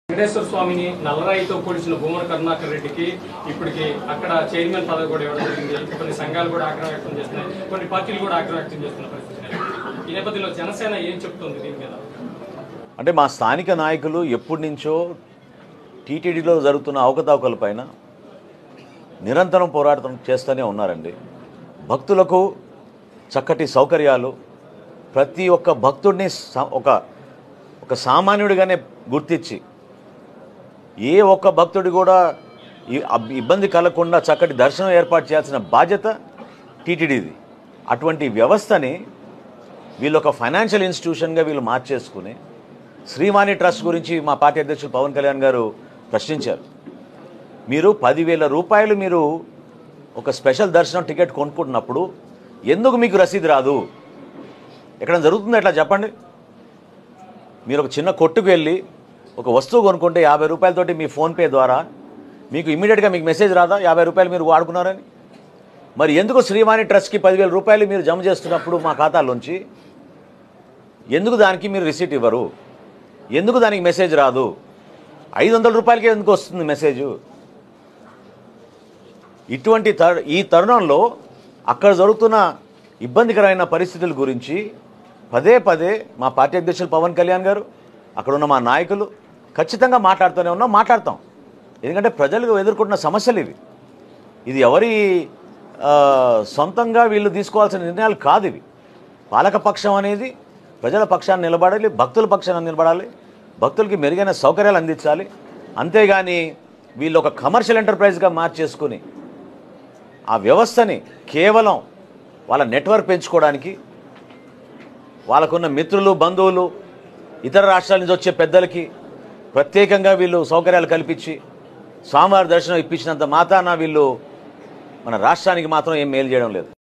వెంకటేశ్వర స్వామిని నల్లరాయితో పొడిచిన భూమన కరుణాకర్ రెడ్డికి ఇప్పటికి అక్కడ చైర్మన్ పదవి కూడా ఇవ్వడం జరిగింది కొన్ని సంఘాలు కూడా ఆగ్రహం వ్యక్తం చేస్తున్నాయి కొన్ని పార్టీలు కూడా ఆగ్రహం వ్యక్తం చేస్తున్న పరిస్థితి ఈ నేపథ్యంలో జనసేన ఏం చెప్తుంది దీని మీద అంటే మా స్థానిక నాయకులు ఎప్పటి నుంచో టీటీడీలో జరుగుతున్న అవకతవకల పైన నిరంతరం పోరాటం చేస్తూనే ఉన్నారండి భక్తులకు చక్కటి సౌకర్యాలు ప్రతి ఒక్క భక్తుడిని స- ఒక ఒక సామాన్యుడిగానే గుర్తించి ఏ ఒక్క భక్తుడి కూడా ఈ- అబ్- ఇబ్బంది కలగకుండా చక్కటి దర్శనం ఏర్పాటు చేయాల్సిన బాధ్యత టీటీడీది అటువంటి వ్యవస్థని వీళ్ళు ఒక ఫైనాన్షియల్ ఇన్స్టిట్యూషన్గా వీళ్ళు మార్చేసుకుని శ్రీవాణి ట్రస్ట్ గురించి మా పార్టీ అధ్యక్షులు పవన్ కళ్యాణ్ గారు ప్రశ్నించారు మీరు పదివేల రూపాయలు మీరు ఒక స్పెషల్ దర్శనం టికెట్ కొనుక్కుంటున్నప్పుడు ఎందుకు మీకు రసీదు రాదు ఎక్కడ జరుగుతుందో ఎట్లా చెప్పండి మీరు ఒక చిన్న కొట్టుకు వెళ్ళి ఒక వస్తువు కొనుక్కుంటే యాభై రూపాయలతోటి మీ ఫోన్పే ద్వారా మీకు ఇమీడియట్గా మీకు మెసేజ్ రాదా యాభై రూపాయలు మీరు వాడుకున్నారని మరి ఎందుకు శ్రీవాణి ట్రస్ట్కి పదివేల రూపాయలు మీరు జమ చేస్తున్నప్పుడు మా ఖాతాలోంచి ఎందుకు దానికి మీరు రిసీట్ ఇవ్వరు ఎందుకు దానికి మెసేజ్ రాదు ఐదు వందల రూపాయలకి ఎందుకు వస్తుంది మెసేజ్ ఇటువంటి తరు ఈ తరుణంలో అక్కడ జరుగుతున్న ఇబ్బందికరమైన పరిస్థితుల గురించి పదే పదే మా పార్టీ అధ్యక్షులు పవన్ కళ్యాణ్ గారు అక్కడ ఉన్న మా నాయకులు ఖచ్చితంగా మాట్లాడుతూనే ఉన్నాం మాట్లాడతాం ఎందుకంటే ప్రజలు ఎదుర్కొంటున్న సమస్యలు ఇవి ఇది ఎవరి ఆ, సొంతంగా వీళ్ళు తీసుకోవాల్సిన నిర్ణయాలు కాదు ఇవి పాలకపక్షం అనేది ప్రజల పక్షాన్ని నిలబడాలి భక్తుల పక్షాన్ని నిలబడాలి భక్తులకి మెరుగైన సౌకర్యాలు అందించాలి అంతేగాని వీళ్ళు ఒక కమర్షియల్ ఎంటర్ప్రైజ్గా మార్చేసుకుని ఆ వ్యవస్థని కేవలం వాళ్ళ నెట్వర్క్ పెంచుకోవడానికి వాళ్ళకున్న మిత్రులు బంధువులు ఇతర రాష్ట్రాల నుంచి వచ్చే పెద్దలకి ప్రత్యేకంగా వీళ్ళు సౌకర్యాలు కల్పించి స్వామివారి దర్శనం ఇప్పించినంత మాత్రాన వీళ్ళు మన రాష్ట్రానికి మాత్రం ఏం మేలు చేయడం లేదు